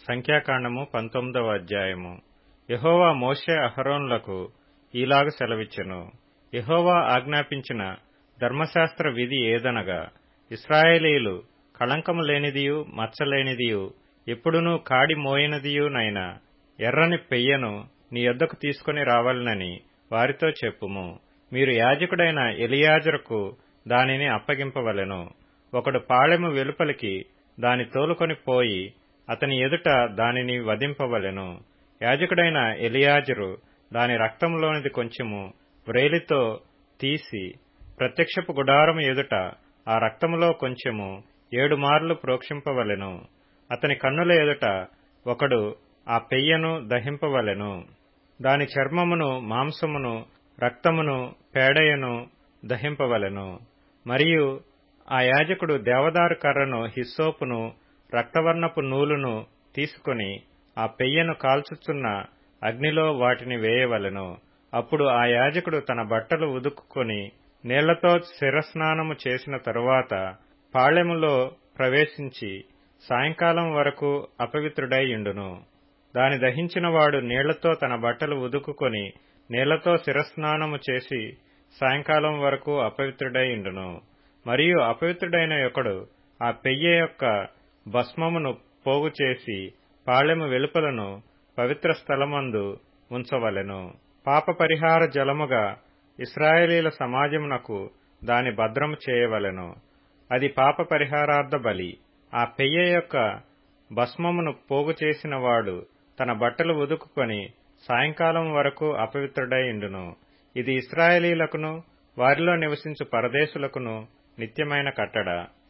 సంఖ్యాకాండము పంతొమ్మిదవ అధ్యాయము యహోవా మోషే అహరోన్లకు ఈలాగ సెలవిచ్చెను యహోవా ఆజ్ఞాపించిన ధర్మశాస్త్ర విధి ఏదనగా ఇస్రాయేలీలు కళంకము లేనిదియు మచ్చలేనిదియు ఎప్పుడునూ కాడి మోయినదియునైన ఎర్రని పెయ్యను నీ యొద్దకు తీసుకుని రావాలనని వారితో చెప్పుము మీరు యాజకుడైన ఎలియాజరుకు దానిని అప్పగింపవలెను ఒకడు పాళెము వెలుపలికి దాని తోలుకొని పోయి అతని ఎదుట దానిని వధింపవలెను యాజకుడైన ఎలియాజరు దాని రక్తంలోనిది కొంచెము వ్రేలితో తీసి ప్రత్యక్షపు గుడారము ఎదుట ఆ రక్తములో కొంచెము ఏడు మార్లు ప్రోక్షింపవలెను అతని కన్నుల ఎదుట ఒకడు ఆ పెయ్యను దహింపవలెను దాని చర్మమును మాంసమును రక్తమును పేడయను దహింపవలెను మరియు ఆ యాజకుడు దేవదారు కర్రను హిస్సోపును రక్తవర్ణపు నూలును తీసుకుని ఆ పెయ్యను కాల్చుచున్న అగ్నిలో వాటిని వేయవలెను అప్పుడు ఆ యాజకుడు తన బట్టలు ఉదుక్కుని నీళ్లతో శిరస్నానము చేసిన తరువాత పాళెములో ప్రవేశించి సాయంకాలం వరకు అపవిత్రుడై ఇండును దాని దహించినవాడు నీళ్లతో తన బట్టలు ఉదుకుకొని నీళ్లతో శిరస్నానము చేసి సాయంకాలం వరకు అపవిత్రుడై ఇండును మరియు అపవిత్రుడైన ఒకడు ఆ పెయ్య యొక్క భస్మమును పోగు చేసి పాళెము వెలుపలను పవిత్ర స్థలమందు ఉంచవలెను పాప పరిహార జలముగా ఇస్రాయేలీల సమాజమునకు దాని భద్రము చేయవలెను అది పాప పరిహారార్థ బలి ఆ పెయ్య యొక్క భస్మమును పోగు చేసిన వాడు తన బట్టలు ఉదుకుకొని సాయంకాలం వరకు అపవిత్రుడై ఇండును ఇది ఇస్రాయేలీలకును వారిలో నివసించు పరదేశులకును నిత్యమైన కట్టడ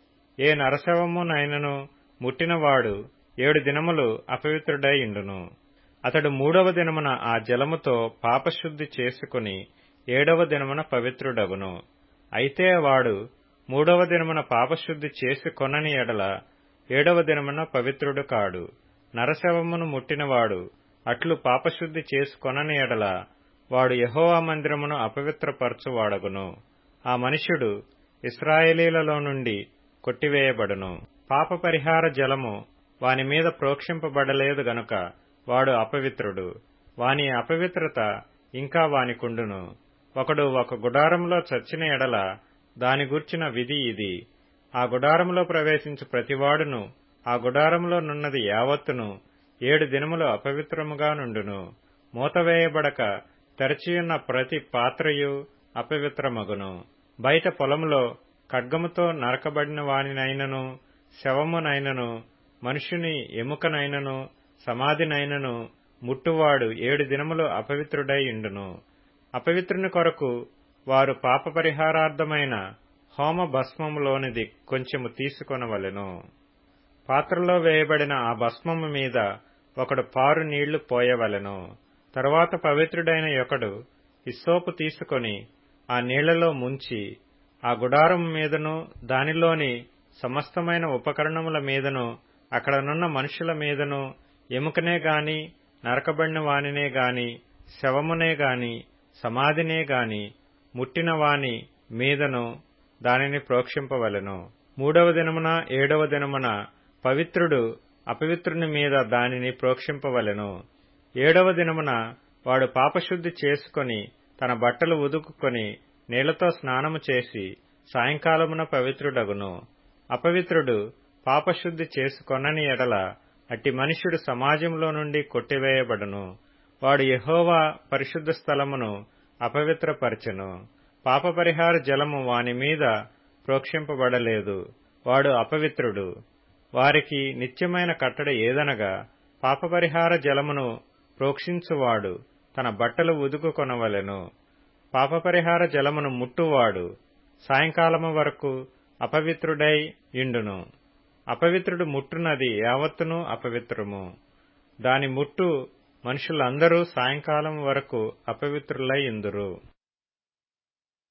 ఏ నరశవమునైనను ముట్టినవాడు ఏడు దినములు అపవిత్రుడై ఇండును అతడు మూడవ దినమున ఆ జలముతో పాపశుద్ధి చేసుకుని ఏడవ దినమున పవిత్రుడగును అయితే వాడు మూడవ దినమున పాపశుద్ధి చేసుకొనని ఎడల ఏడవ దినమున పవిత్రుడు కాడు నరశవమును ముట్టినవాడు అట్లు పాపశుద్ధి చేసుకొనని ఎడల వాడు యహోవా మందిరమును అపవిత్రపరచువాడగును ఆ మనుష్యుడు ఇస్రాయేలీలలో నుండి కొట్టివేయబడును పాప పరిహార జలము వాని మీద ప్రోక్షింపబడలేదు గనుక వాడు అపవిత్రుడు వాని అపవిత్రత ఇంకా వానికుండును ఒకడు ఒక గుడారంలో చచ్చిన ఎడల దాని గూర్చిన విధి ఇది ఆ గుడారంలో ప్రవేశించు ప్రతివాడును ఆ గుడారంలో నున్నది యావత్తును ఏడు దినములు అపవిత్రముగా నుండును మూతవేయబడక తెరచియున్న ప్రతి పాత్రయు అపవిత్రమగును బయట పొలంలో ఖడ్గముతో నరకబడిన వానినైనను శవమునైనను మనుష్యుని ఎముకనైనను సమాధినైనను ముట్టువాడు ఏడు దినములు అపవిత్రుడై ఇండును అపవిత్రుని కొరకు వారు పాప పరిహారార్థమైన హోమ భస్మములోనిది కొంచెము తీసుకొనవలెను పాత్రలో వేయబడిన ఆ భస్మము మీద ఒకడు పారు నీళ్లు పోయవలెను తరువాత పవిత్రుడైన ఒకడు ఇస్సోపు తీసుకొని ఆ నీళ్లలో ముంచి ఆ గుడారం మీదను దానిలోని సమస్తమైన ఉపకరణముల మీదను అక్కడనున్న మనుషుల మీదను ఎముకనే గాని నరకబడిన వానినే గాని శవమునే గాని సమాధినే గాని ముట్టిన వాని మీదను దానిని ప్రోక్షింపవలెను మూడవ దినమున ఏడవ దినమున పవిత్రుడు అపవిత్రుని మీద దానిని ప్రోక్షింపవలెను ఏడవ దినమున వాడు పాపశుద్ధి చేసుకొని తన బట్టలు ఉదుకుకొని నీళ్లతో స్నానము చేసి సాయంకాలమున పవిత్రుడగును అపవిత్రుడు పాపశుద్ధి చేసుకొనని ఎడల అట్టి మనుష్యుడు సమాజంలో నుండి కొట్టివేయబడును వాడు యహోవా పరిశుద్ధ స్థలమును అపవిత్రపరచెను పాపపరిహార జలము వాని మీద ప్రోక్షింపబడలేదు వాడు అపవిత్రుడు వారికి నిత్యమైన కట్టడ ఏదనగా పాపపరిహార జలమును ప్రోక్షించువాడు తన బట్టలు ఉదుకు కొనవలెను పాపపరిహార జలమును ముట్టువాడు సాయంకాలము వరకు అపవిత్రుడై ఇండును అపవిత్రుడు ముట్టునది యావత్తును అపవిత్రము దాని ముట్టు మనుషులందరూ సాయంకాలం వరకు అపవిత్రులై ఇందురు